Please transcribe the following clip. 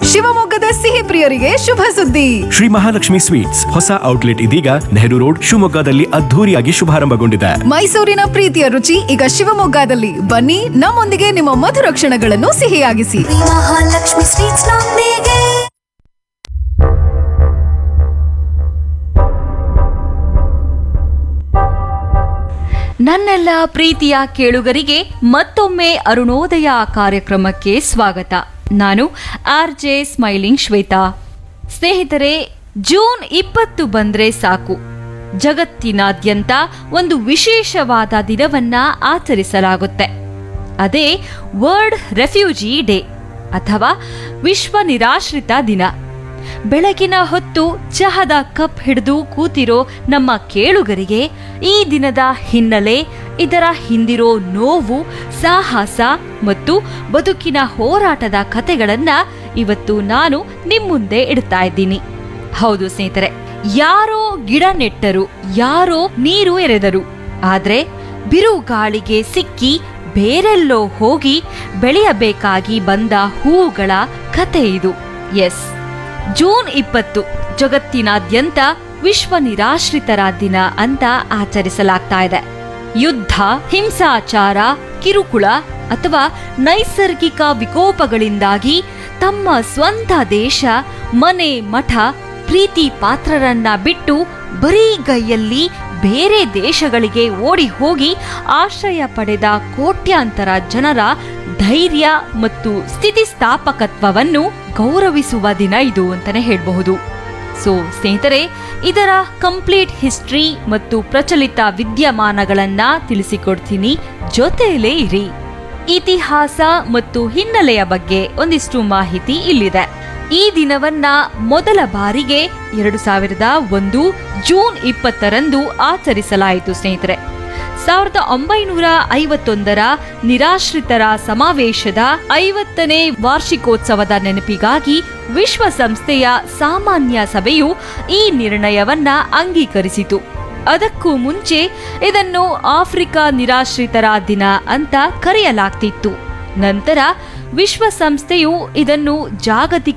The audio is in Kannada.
ಶಿವಮೊಗ್ಗದ ಸಿಹಿ ಪ್ರಿಯರಿಗೆ ಶುಭ ಸುದ್ದಿ ಶ್ರೀ ಮಹಾಲಕ್ಷ್ಮಿ ಸ್ವೀಟ್ಸ್ ಹೊಸ ಔಟ್ಲೆಟ್ ಇದೀಗ ನೆಹರು ರೋಡ್ ಶಿವಮೊಗ್ಗದಲ್ಲಿ ಅದ್ಧೂರಿಯಾಗಿ ಶುಭಾರಂಭಗೊಂಡಿದೆ ಮೈಸೂರಿನ ಪ್ರೀತಿಯ ರುಚಿ ಈಗ ಶಿವಮೊಗ್ಗದಲ್ಲಿ ಬನ್ನಿ ನಮ್ಮೊಂದಿಗೆ ನಿಮ್ಮ ಮಧುರ ಕ್ಷಣಗಳನ್ನು ಸಿಹಿಯಾಗಿಸಿ ಮಹಾಲಕ್ಷ್ಮಿ ಸ್ವೀಟ್ಸ್ ನೊಂದಿಗೆ ನನ್ನೆಲ್ಲ ಪ್ರೀತಿಯ ಕೇಳುಗರಿಗೆ ಮತ್ತೊಮ್ಮೆ ಅರುಣೋದಯ ಕಾರ್ಯಕ್ರಮಕ್ಕೆ ಸ್ವಾಗತ ನಾನು ಆರ್ ಜೆ ಸ್ಮೈಲಿಂಗ್ ಶ್ವೇತಾ ಸ್ನೇಹಿತರೆ ಜೂನ್ ಇಪ್ಪತ್ತು ಬಂದ್ರೆ ಸಾಕು ಜಗತ್ತಿನಾದ್ಯಂತ ಒಂದು ವಿಶೇಷವಾದ ದಿನವನ್ನ ಆಚರಿಸಲಾಗುತ್ತೆ ಅದೇ ವರ್ಲ್ಡ್ ರೆಫ್ಯೂಜಿ ಡೇ ಅಥವಾ ವಿಶ್ವ ನಿರಾಶ್ರಿತ ದಿನ ಬೆಳಗಿನ ಹೊತ್ತು ಚಹದ ಕಪ್ ಹಿಡಿದು ಕೂತಿರೋ ನಮ್ಮ ಕೇಳುಗರಿಗೆ ಈ ದಿನದ ಹಿನ್ನೆಲೆ ಇದರ ಹಿಂದಿರೋ ನೋವು ಸಾಹಸ ಮತ್ತು ಬದುಕಿನ ಹೋರಾಟದ ಕತೆಗಳನ್ನ ಇವತ್ತು ನಾನು ನಿಮ್ಮುಂದೆ ಇಡ್ತಾ ಇದ್ದೀನಿ ಹೌದು ಸ್ನೇಹಿತರೆ ಯಾರೋ ಗಿಡ ನೆಟ್ಟರು ಯಾರೋ ನೀರು ಎರೆದರು ಆದ್ರೆ ಬಿರುಗಾಳಿಗೆ ಸಿಕ್ಕಿ ಬೇರೆಲ್ಲೋ ಹೋಗಿ ಬೆಳೆಯಬೇಕಾಗಿ ಬಂದ ಹೂವುಗಳ ಕತೆ ಇದು ಎಸ್ ಜೂನ್ ಇಪ್ಪತ್ತು ಜಗತ್ತಿನಾದ್ಯಂತ ವಿಶ್ವ ನಿರಾಶ್ರಿತರ ದಿನ ಅಂತ ಆಚರಿಸಲಾಗ್ತಾ ಇದೆ ಯುದ್ಧ ಹಿಂಸಾಚಾರ ಕಿರುಕುಳ ಅಥವಾ ನೈಸರ್ಗಿಕ ವಿಕೋಪಗಳಿಂದಾಗಿ ತಮ್ಮ ಸ್ವಂತ ದೇಶ ಮನೆ ಮಠ ಪ್ರೀತಿ ಪಾತ್ರರನ್ನ ಬಿಟ್ಟು ಬರೀ ಗೈಯಲ್ಲಿ ಬೇರೆ ದೇಶಗಳಿಗೆ ಓಡಿ ಹೋಗಿ ಆಶ್ರಯ ಪಡೆದ ಕೋಟ್ಯಾಂತರ ಜನರ ಧೈರ್ಯ ಮತ್ತು ಸ್ಥಿತಿಸ್ಥಾಪಕತ್ವವನ್ನು ಗೌರವಿಸುವ ದಿನ ಇದು ಅಂತಾನೆ ಹೇಳಬಹುದು ಸೊ ಸ್ನೇಹಿತರೆ ಇದರ ಕಂಪ್ಲೀಟ್ ಹಿಸ್ಟ್ರಿ ಮತ್ತು ಪ್ರಚಲಿತ ವಿದ್ಯಮಾನಗಳನ್ನ ತಿಳಿಸಿಕೊಡ್ತೀನಿ ಜೊತೆಯಲ್ಲೇ ಇರಿ ಇತಿಹಾಸ ಮತ್ತು ಹಿನ್ನೆಲೆಯ ಬಗ್ಗೆ ಒಂದಿಷ್ಟು ಮಾಹಿತಿ ಇಲ್ಲಿದೆ ಈ ದಿನವನ್ನ ಮೊದಲ ಬಾರಿಗೆ ಎರಡು ಸಾವಿರದ ಒಂದು ಜೂನ್ ಇಪ್ಪತ್ತರಂದು ಆಚರಿಸಲಾಯಿತು ಸ್ನೇಹಿತರೆ ಸಾವಿರದ ಒಂಬೈನೂರ ಐವತ್ತೊಂದರ ನಿರಾಶ್ರಿತರ ಸಮಾವೇಶದ ಐವತ್ತನೇ ವಾರ್ಷಿಕೋತ್ಸವದ ನೆನಪಿಗಾಗಿ ವಿಶ್ವಸಂಸ್ಥೆಯ ಸಾಮಾನ್ಯ ಸಭೆಯು ಈ ನಿರ್ಣಯವನ್ನ ಅಂಗೀಕರಿಸಿತು ಅದಕ್ಕೂ ಮುಂಚೆ ಇದನ್ನು ಆಫ್ರಿಕಾ ನಿರಾಶ್ರಿತರ ದಿನ ಅಂತ ಕರೆಯಲಾಗ್ತಿತ್ತು ನಂತರ ವಿಶ್ವಸಂಸ್ಥೆಯು ಇದನ್ನು ಜಾಗತಿಕ